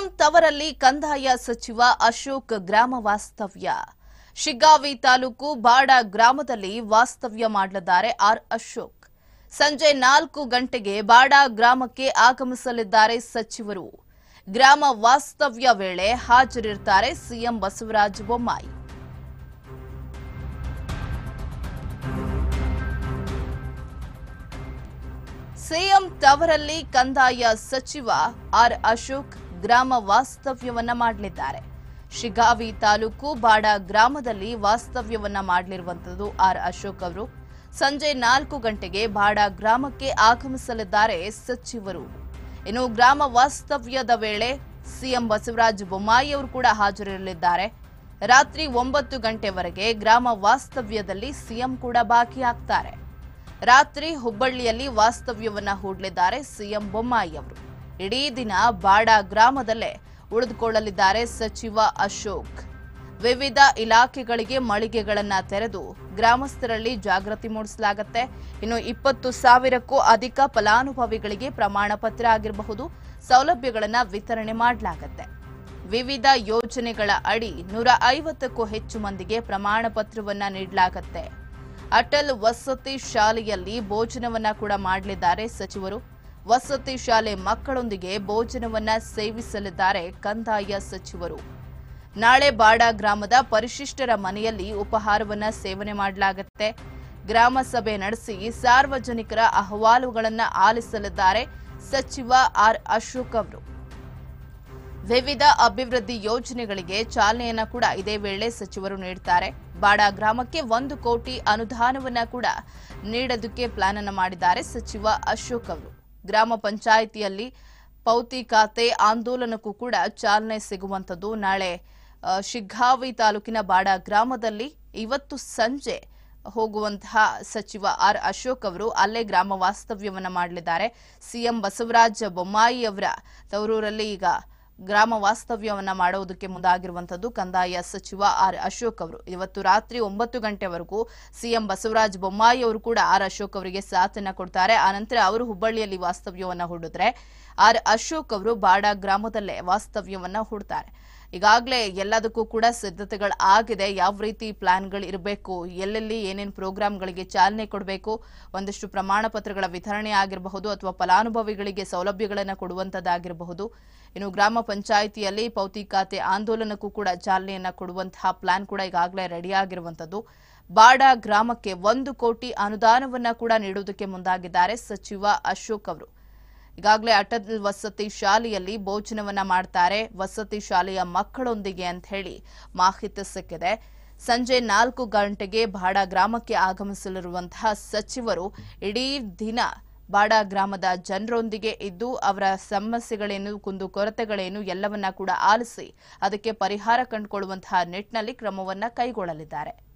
ತವರಲ್ಲಿ ಕಂದಾಯ ಸಚಿವ ಅಶೋಕ್ ಗ್ರಾಮ ವಾಸ್ತವ್ಯ ಶಿಗ್ಗಾವಿ ತಾಲೂಕು ಬಾಡ ಗ್ರಾಮದಲ್ಲಿ ವಾಸ್ತವ್ಯ ಮಾಡಲಿದ್ದಾರೆ ಆರ್ ಅಶೋಕ್ ಸಂಜೆ ನಾಲ್ಕು ಗಂಟೆಗೆ ಬಾಡ ಗ್ರಾಮಕ್ಕೆ ಆಗಮಿಸಲಿದ್ದಾರೆ ಸಚಿವರು ಗ್ರಾಮ ವಾಸ್ತವ್ಯ ವೇಳೆ ಹಾಜರಿರ್ತಾರೆ ಸಿಎಂ ಬಸವರಾಜ ಬೊಮ್ಮಾಯಿ ಸಿಎಂ ತವರಲ್ಲಿ ಕಂದಾಯ ಸಚಿವ ಆರ್ ಅಶೋಕ್ ಗ್ರಾಮ ವಾಸ್ತವ್ಯವನ್ನ ಮಾಡಲಿದ್ದಾರೆ ಶಿಗಾವಿ ತಾಲೂಕು ಬಾಡ ಗ್ರಾಮದಲ್ಲಿ ವಾಸ್ತವ್ಯವನ್ನ ಮಾಡಲಿರುವಂತದ್ದು ಆರ್ ಅಶೋಕ್ ಅವರು ಸಂಜೆ ನಾಲ್ಕು ಗಂಟೆಗೆ ಬಾಡ ಗ್ರಾಮಕ್ಕೆ ಆಗಮಿಸಲಿದ್ದಾರೆ ಸಚಿವರು ಇನ್ನು ಗ್ರಾಮ ವಾಸ್ತವ್ಯದ ವೇಳೆ ಸಿಎಂ ಬಸವರಾಜ ಬೊಮ್ಮಾಯಿ ಅವರು ಕೂಡ ಹಾಜರಿರಲಿದ್ದಾರೆ ರಾತ್ರಿ ಒಂಬತ್ತು ಗಂಟೆವರೆಗೆ ಗ್ರಾಮ ವಾಸ್ತವ್ಯದಲ್ಲಿ ಸಿಎಂ ಕೂಡ ಭಾಗಿಯಾಗ್ತಾರೆ ರಾತ್ರಿ ಹುಬ್ಬಳ್ಳಿಯಲ್ಲಿ ವಾಸ್ತವ್ಯವನ್ನ ಹೂಡಲಿದ್ದಾರೆ ಸಿಎಂ ಬೊಮ್ಮಾಯಿ ಅವರು ಇಡೀ ದಿನ ಬಾಡ ಗ್ರಾಮದಲ್ಲೇ ಉಳಿದುಕೊಳ್ಳಲಿದ್ದಾರೆ ಸಚಿವ ಅಶೋಕ್ ವಿವಿಧ ಇಲಾಖೆಗಳಿಗೆ ಮಳಿಗೆಗಳನ್ನ ತೆರೆದು ಗ್ರಾಮಸ್ಥರಲ್ಲಿ ಜಾಗೃತಿ ಮೂಡಿಸಲಾಗುತ್ತೆ ಇನ್ನು ಇಪ್ಪತ್ತು ಸಾವಿರಕ್ಕೂ ಅಧಿಕ ಫಲಾನುಭವಿಗಳಿಗೆ ಪ್ರಮಾಣ ಪತ್ರ ಆಗಿರಬಹುದು ಸೌಲಭ್ಯಗಳನ್ನ ವಿತರಣೆ ಮಾಡಲಾಗುತ್ತೆ ವಿವಿಧ ಯೋಜನೆಗಳ ಅಡಿ ನೂರ ಐವತ್ತಕ್ಕೂ ಹೆಚ್ಚು ಮಂದಿಗೆ ಪ್ರಮಾಣ ಪತ್ರವನ್ನ ನೀಡಲಾಗುತ್ತೆ ಅಟಲ್ ವಸತಿ ಶಾಲೆಯಲ್ಲಿ ಭೋಜನವನ್ನ ಕೂಡ ಮಾಡಲಿದ್ದಾರೆ ಸಚಿವರು ವಸತಿ ಶಾಲೆ ಮಕ್ಕಳೊಂದಿಗೆ ಭೋಜನವನ್ನ ಸೇವಿಸಲಿದ್ದಾರೆ ಕಂದಾಯ ಸಚಿವರು ನಾಳೆ ಬಾಡ ಗ್ರಾಮದ ಪರಿಶಿಷ್ಟರ ಮನೆಯಲ್ಲಿ ಉಪಹಾರವನ್ನ ಸೇವನೆ ಮಾಡಲಾಗುತ್ತೆ ಗ್ರಾಮ ಸಭೆ ನಡೆಸಿ ಸಾರ್ವಜನಿಕರ ಅಹವಾಲುಗಳನ್ನ ಆಲಿಸಲಿದ್ದಾರೆ ಸಚಿವ ಆರ್ ಅಶೋಕ್ ಅವರು ವಿವಿಧ ಅಭಿವೃದ್ಧಿ ಯೋಜನೆಗಳಿಗೆ ಚಾಲನೆಯನ್ನ ಕೂಡ ಇದೇ ವೇಳೆ ಸಚಿವರು ನೀಡುತ್ತಾರೆ ಬಾಡ ಗ್ರಾಮಕ್ಕೆ ಒಂದು ಕೋಟಿ ಅನುದಾನವನ್ನ ಕೂಡ ನೀಡೋದಕ್ಕೆ ಪ್ಲಾನ್ ಅನ್ನ ಮಾಡಿದ್ದಾರೆ ಸಚಿವ ಅಶೋಕ್ ಅವರು ಗ್ರಾಮ ಪಂಚಾಯಿತಿಯಲ್ಲಿ ಪೌತಿ ಖಾತೆ ಆಂದೋಲನಕ್ಕೂ ಕೂಡ ಚಾಲನೆ ಸಿಗುವಂತದ್ದು ನಾಳೆ ಆ, ಶಿಗ್ಗಾವಿ ತಾಲೂಕಿನ ಬಾಡ ಗ್ರಾಮದಲ್ಲಿ ಇವತ್ತು ಸಂಜೆ ಹೋಗುವಂತಹ ಸಚಿವ ಆರ್ ಅಶೋಕ್ ಅವರು ಅಲ್ಲೇ ಗ್ರಾಮ ವಾಸ್ತವ್ಯವನ್ನ ಮಾಡಲಿದ್ದಾರೆ ಸಿಎಂ ಬಸವರಾಜ ಬೊಮ್ಮಾಯಿ ಅವರ ತವರೂರಲ್ಲಿ ಈಗ ಗ್ರಾಮ ವಾಸ್ತವ್ಯವನ್ನ ಮಾಡೋದಕ್ಕೆ ಮುಂದಾಗಿರುವಂತದ್ದು ಕಂದಾಯ ಸಚಿವ ಆರ್ ಅಶೋಕ್ ಅವರು ಇವತ್ತು ರಾತ್ರಿ ಒಂಬತ್ತು ಗಂಟೆವರೆಗೂ ಸಿಎಂ ಬಸವರಾಜ ಬೊಮ್ಮಾಯಿ ಅವರು ಕೂಡ ಆರ್ ಅಶೋಕ್ ಅವರಿಗೆ ಸಾಥನ್ನ ಕೊಡ್ತಾರೆ ಆನಂತರ ಅವರು ಹುಬ್ಬಳ್ಳಿಯಲ್ಲಿ ವಾಸ್ತವ್ಯವನ್ನ ಹೂಡಿದ್ರೆ ಆರ್ ಅಶೋಕ್ ಅವರು ಬಾಡ ಗ್ರಾಮದಲ್ಲೇ ವಾಸ್ತವ್ಯವನ್ನ ಹೂಡ್ತಾರೆ ಈಗಾಗಲೇ ಎಲ್ಲದಕ್ಕೂ ಕೂಡ ಸಿದ್ಧತೆಗಳು ಆಗಿದೆ ಯಾವ ರೀತಿ ಪ್ಲಾನ್ಗಳು ಇರಬೇಕು ಎಲ್ಲೆಲ್ಲಿ ಏನೇನು ಪ್ರೋಗ್ರಾಮ್ಗಳಿಗೆ ಚಾಲನೆ ಕೊಡಬೇಕು ಒಂದಷ್ಟು ಪ್ರಮಾಣ ಪತ್ರಗಳ ವಿತರಣೆ ಆಗಿರಬಹುದು ಅಥವಾ ಫಲಾನುಭವಿಗಳಿಗೆ ಸೌಲಭ್ಯಗಳನ್ನು ಕೊಡುವಂಥದ್ದಾಗಿರಬಹುದು ಇನ್ನು ಗ್ರಾಮ ಪಂಚಾಯಿತಿಯಲ್ಲಿ ಪೌತಿ ಖಾತೆ ಆಂದೋಲನಕ್ಕೂ ಕೂಡ ಚಾಲನೆಯನ್ನ ಕೊಡುವಂತಹ ಪ್ಲಾನ್ ಕೂಡ ಈಗಾಗಲೇ ರೆಡಿ ಆಗಿರುವಂಥದ್ದು ಬಾಡ ಗ್ರಾಮಕ್ಕೆ ಒಂದು ಕೋಟಿ ಅನುದಾನವನ್ನ ಕೂಡ ನೀಡುವುದಕ್ಕೆ ಮುಂದಾಗಿದ್ದಾರೆ ಸಚಿವ ಅಶೋಕ್ ಅವರು ಈಗಾಗಲೇ ಅಟಲ್ ವಸತಿ ಶಾಲೆಯಲ್ಲಿ ಭೋಜನವನ್ನ ಮಾಡ್ತಾರೆ ವಸತಿ ಶಾಲೆಯ ಮಕ್ಕಳೊಂದಿಗೆ ಅಂತ ಹೇಳಿ ಮಾಹಿತಿ ಸಿಕ್ಕಿದೆ ಸಂಜೆ ನಾಲ್ಕು ಗಂಟೆಗೆ ಬಾಡ ಗ್ರಾಮಕ್ಕೆ ಆಗಮಿಸಲಿರುವಂತಹ ಸಚಿವರು ಇಡೀ ದಿನ ಬಾಡ ಗ್ರಾಮದ ಜನರೊಂದಿಗೆ ಇದ್ದು ಅವರ ಸಮಸ್ಯೆಗಳೇನು ಕುಂದು ಕೊರತೆಗಳೇನು ಎಲ್ಲವನ್ನ ಕೂಡ ಆಲಿಸಿ ಅದಕ್ಕೆ ಪರಿಹಾರ ಕಂಡುಕೊಳ್ಳುವಂತಹ ನಿಟ್ಟಿನಲ್ಲಿ ಕ್ರಮವನ್ನ ಕೈಗೊಳ್ಳಲಿದ್ದಾರೆ